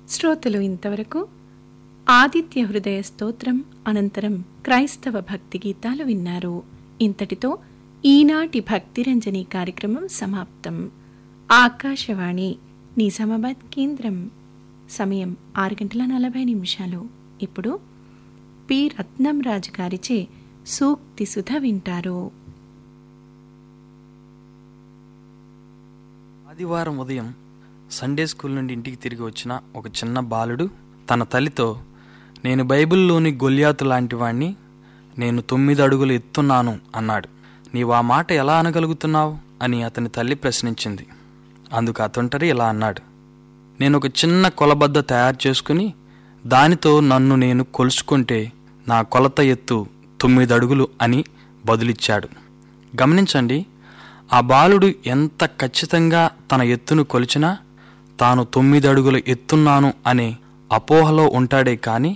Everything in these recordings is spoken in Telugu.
శ్రోతలు ఇంతవరకు ఆదిత్య హృదయ స్తోత్రం అనంతరం క్రైస్తవ భక్తి గీతాలు విన్నారు ఇంతటితో ఈనాటి భక్తిరంజని కార్యక్రమం సమాప్తం ఆకాశవాణి నిజామాబాద్ కేంద్రం సమయం ఆరు గంటల నలభై నిమిషాలు ఇప్పుడు పి రత్నం రాజు గారిచే సూక్తి సుధ వింటారు ఆదివారం ఉదయం సండే స్కూల్ నుండి ఇంటికి తిరిగి వచ్చిన ఒక చిన్న బాలుడు తన తల్లితో నేను బైబిల్లోని గొల్యాతు లాంటి వాణ్ణి నేను తొమ్మిది అడుగులు ఎత్తున్నాను అన్నాడు నీవు ఆ మాట ఎలా అనగలుగుతున్నావు అని అతని తల్లి ప్రశ్నించింది అందుకు అతొంటరి ఇలా అన్నాడు నేను ఒక చిన్న కొలబద్ద తయారు చేసుకుని దానితో నన్ను నేను కొలుచుకుంటే నా కొలత ఎత్తు తొమ్మిది అడుగులు అని బదులిచ్చాడు గమనించండి ఆ బాలుడు ఎంత ఖచ్చితంగా తన ఎత్తును కొలిచినా తాను తొమ్మిది అడుగులు ఎత్తున్నాను అనే అపోహలో ఉంటాడే కాని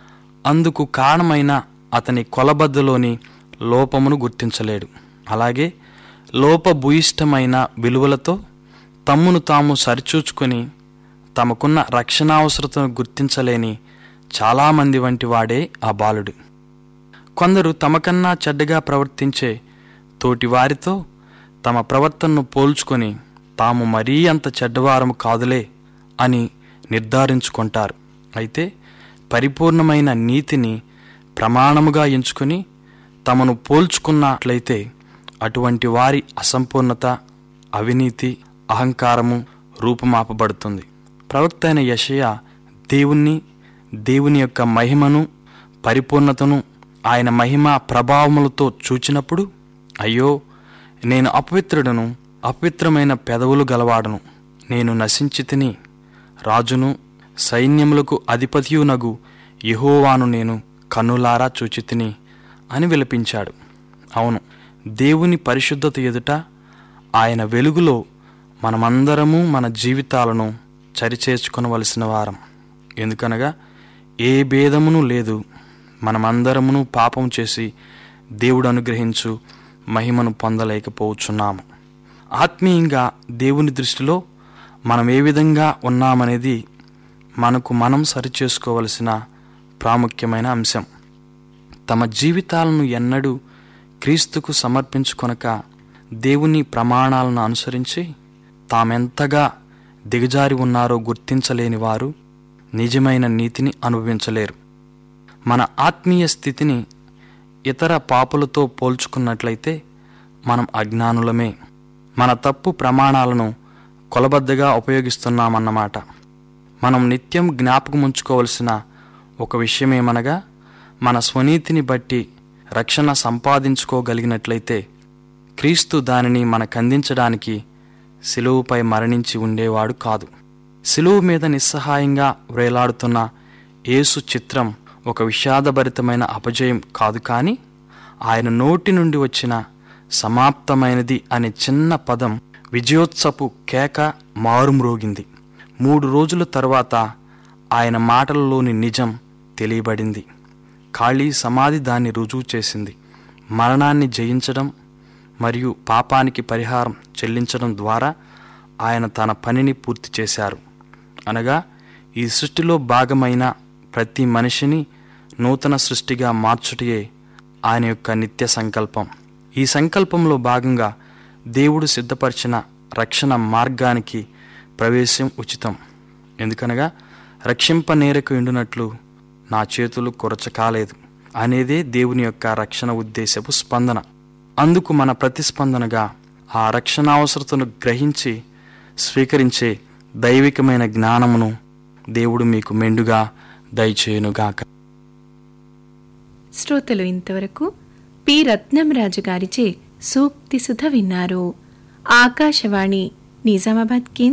అందుకు కారణమైన అతని కొలబద్దలోని లోపమును గుర్తించలేడు అలాగే లోపభూయిష్టమైన విలువలతో తమ్మును తాము సరిచూచుకొని తమకున్న రక్షణావసరతను గుర్తించలేని చాలామంది వంటి వాడే ఆ బాలుడు కొందరు తమకన్నా చెడ్డగా ప్రవర్తించే తోటివారితో తమ ప్రవర్తనను పోల్చుకొని తాము మరీ అంత చెడ్డవారము కాదులే అని నిర్ధారించుకుంటారు అయితే పరిపూర్ణమైన నీతిని ప్రమాణముగా ఎంచుకుని తమను పోల్చుకున్నట్లయితే అటువంటి వారి అసంపూర్ణత అవినీతి అహంకారము రూపుమాపబడుతుంది ప్రవక్త అయిన యషయ దేవుణ్ణి దేవుని యొక్క మహిమను పరిపూర్ణతను ఆయన మహిమ ప్రభావములతో చూచినప్పుడు అయ్యో నేను అపవిత్రుడను అపవిత్రమైన పెదవులు గలవాడను నేను నశించి తిని రాజును సైన్యములకు అధిపతియునగు యెహోవాను నేను కన్నులారా చూచితిని అని విలపించాడు అవును దేవుని పరిశుద్ధత ఎదుట ఆయన వెలుగులో మనమందరము మన జీవితాలను చరిచేర్చుకొనవలసిన వారం ఎందుకనగా ఏ భేదమును లేదు మనమందరమును పాపం చేసి దేవుడు అనుగ్రహించు మహిమను పొందలేకపోవచ్చున్నాము ఆత్మీయంగా దేవుని దృష్టిలో మనం ఏ విధంగా ఉన్నామనేది మనకు మనం సరిచేసుకోవలసిన ప్రాముఖ్యమైన అంశం తమ జీవితాలను ఎన్నడూ క్రీస్తుకు సమర్పించుకొనక దేవుని ప్రమాణాలను అనుసరించి తామెంతగా దిగజారి ఉన్నారో గుర్తించలేని వారు నిజమైన నీతిని అనుభవించలేరు మన ఆత్మీయ స్థితిని ఇతర పాపులతో పోల్చుకున్నట్లయితే మనం అజ్ఞానులమే మన తప్పు ప్రమాణాలను కొలబద్దగా ఉపయోగిస్తున్నామన్నమాట మనం నిత్యం జ్ఞాపకముంచుకోవలసిన ఒక విషయమేమనగా మన స్వనీతిని బట్టి రక్షణ సంపాదించుకోగలిగినట్లయితే క్రీస్తు దానిని మనకందించడానికి శిలువుపై మరణించి ఉండేవాడు కాదు శిలువు మీద నిస్సహాయంగా వ్రేలాడుతున్న యేసు చిత్రం ఒక విషాదభరితమైన అపజయం కాదు కానీ ఆయన నోటి నుండి వచ్చిన సమాప్తమైనది అనే చిన్న పదం విజయోత్సపు కేక మారుమ్రోగింది మూడు రోజుల తర్వాత ఆయన మాటలలోని నిజం తెలియబడింది ఖాళీ సమాధి దాన్ని రుజువు చేసింది మరణాన్ని జయించడం మరియు పాపానికి పరిహారం చెల్లించడం ద్వారా ఆయన తన పనిని పూర్తి చేశారు అనగా ఈ సృష్టిలో భాగమైన ప్రతి మనిషిని నూతన సృష్టిగా మార్చుటయే ఆయన యొక్క నిత్య సంకల్పం ఈ సంకల్పంలో భాగంగా దేవుడు సిద్ధపరిచిన రక్షణ మార్గానికి ప్రవేశం ఉచితం ఎందుకనగా రక్షింపనేరకు ఎండునట్లు నా చేతులు కొరచకాలేదు అనేదే దేవుని యొక్క రక్షణ ఉద్దేశపు స్పందన అందుకు మన ప్రతిస్పందనగా ఆ రక్షణావసరతను గ్రహించి స్వీకరించే దైవికమైన జ్ఞానమును దేవుడు మీకు మెండుగా దయచేయునుగాక శ్రోతలు ఇంతవరకు పి రత్నం రాజు గారిచే సూక్తి సుధ విన్నారు ఆకాశవాణి నిజామాబాద్ కేంద్ర